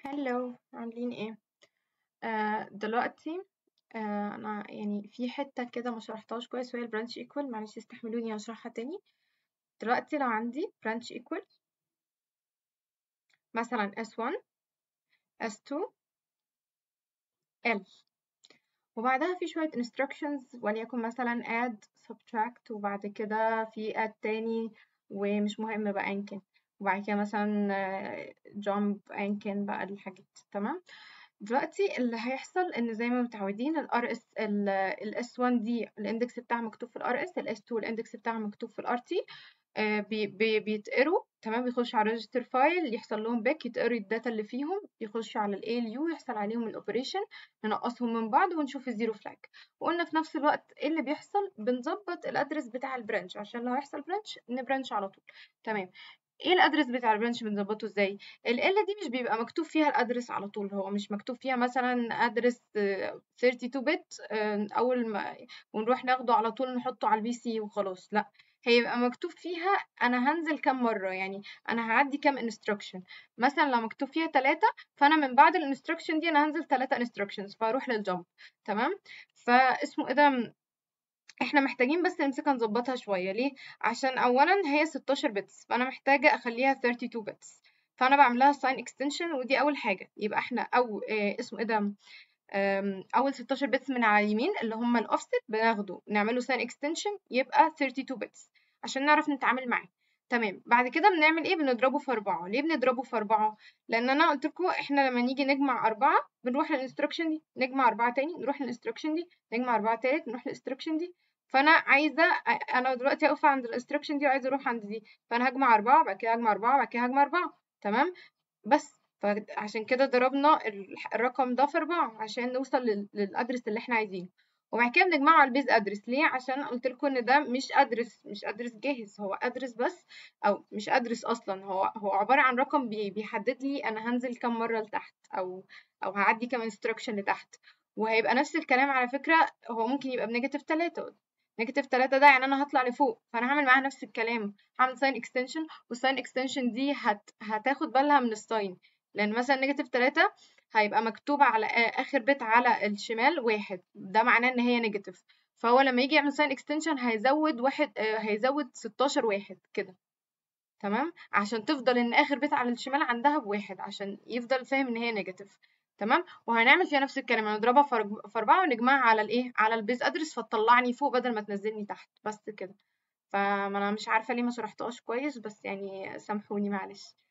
هلو عاملين ايه آه دلوقتي آه انا يعني في حته كده ما شرحتهاش كويس وهي البرانش ايكوال معلش استحملوني اشرحها تاني دلوقتي لو عندي برانش ايكوال مثلا s1 s2 l وبعدها في شويه instructions وليكن مثلا add subtract وبعد كده في add تاني ومش مهم بقى ان كان وبعد كده مثلا آه، jump ان كان بقى الحاجات تمام دلوقتي اللي هيحصل ان زي ما متعودين الار اس الاس 1 دي الاندكس بتاعها مكتوب في الار اس الاس 2 الاندكس بتاعها مكتوب في الار تي بي بي بيتقروا تمام بيخشوا على ريجستر فايل يحصل لهم باك يتقروا الداتا اللي فيهم يخشوا على الاي ال يو يحصل عليهم الاوبريشن ننقصهم من بعض ونشوف الزيرو فلاج وقلنا في نفس الوقت ايه اللي بيحصل بنظبط الادرس بتاع البرانش عشان لو هيحصل برانش نبرانش على طول تمام ايه الادرس بتاع البرانش بنظبطه ازاي ال L دي مش بيبقى مكتوب فيها الادرس على طول هو مش مكتوب فيها مثلا ادرس 32 بت اول ما ونروح ناخده على طول نحطه على البي سي وخلاص لا هيبقى مكتوب فيها انا هنزل كام مره يعني انا هعدي كام انستراكشن مثلا لو مكتوب فيها ثلاثة فانا من بعد الانستراكشن دي انا هنزل ثلاثة انستراكشنز فاروح للجمب تمام فاسمه ايه ده احنا محتاجين بس نمسكها نظبطها شوية ليه؟ عشان أولا هي 16 بتس فأنا محتاجة أخليها 32 بتس فأنا بعملها sign extension ودي أول حاجة يبقى احنا أو اه اسمه ايه ده آم، أول 16 بتس من على اليمين اللي هم الأوفست بناخده نعمله sign extension يبقى 32 بتس عشان نعرف نتعامل معاه تمام بعد كده بنعمل ايه بنضربه في أربعة ليه بنضربه في أربعة لأن أنا قلت لكم احنا لما نيجي نجمع أربعة بنروح للانستراكشن دي نجمع أربعة تاني نروح للانستراكشن دي نجمع أربعة تالت نروح للانستراكشن دي فانا عايزه انا دلوقتي هقف عند الانستراكشن دي وعايزه اروح عند دي فانا هجمع أربعة بعد كده هجمع أربعة بعد كده هجمع أربعة تمام بس فعشان كده ضربنا ال- الرقم ده في أربعة عشان نوصل لل- للأدرس اللي احنا عايزينه وبعد كده بنجمعه على البيز أدرس ليه عشان قلت لكم إن ده مش أدرس مش أدرس جاهز هو أدرس بس أو مش أدرس أصلا هو هو عبارة عن رقم بي- بيحدد لي أنا هنزل كام مرة لتحت أو أو هعدي كام انستراكشن لتحت وهيبقى نفس الكلام على فكرة هو ممكن يبقى بنيجاتيف تلاتة نيجاتيف تلاتة ده يعني أنا هطلع لفوق فأنا هعمل معاها نفس الكلام هعمل ساين اكستنشن والساين اكستنشن دي هت... هتاخد بالها من الساين لأن مثلا نيجاتيف تلاتة هيبقى مكتوب على آ- آخر بيت على الشمال واحد ده معناه إن هي نيجاتيف فهو لما يجي يعمل ساين اكستنشن هيزود واحد آه، هيزود ستاشر واحد كده تمام عشان تفضل ان اخر بيت على الشمال عندها بواحد عشان يفضل فاهم ان هي نيجاتيف تمام وهنعمل فيها نفس الكلام هنضربها في أرب- في أربعة ونجمعها على الإيه على البيز أدرس فتطلعني فوق بدل ما تنزلني تحت بس كده فما أنا مش عارفة ليه ما شرحتهاش كويس بس يعني سامحوني معلش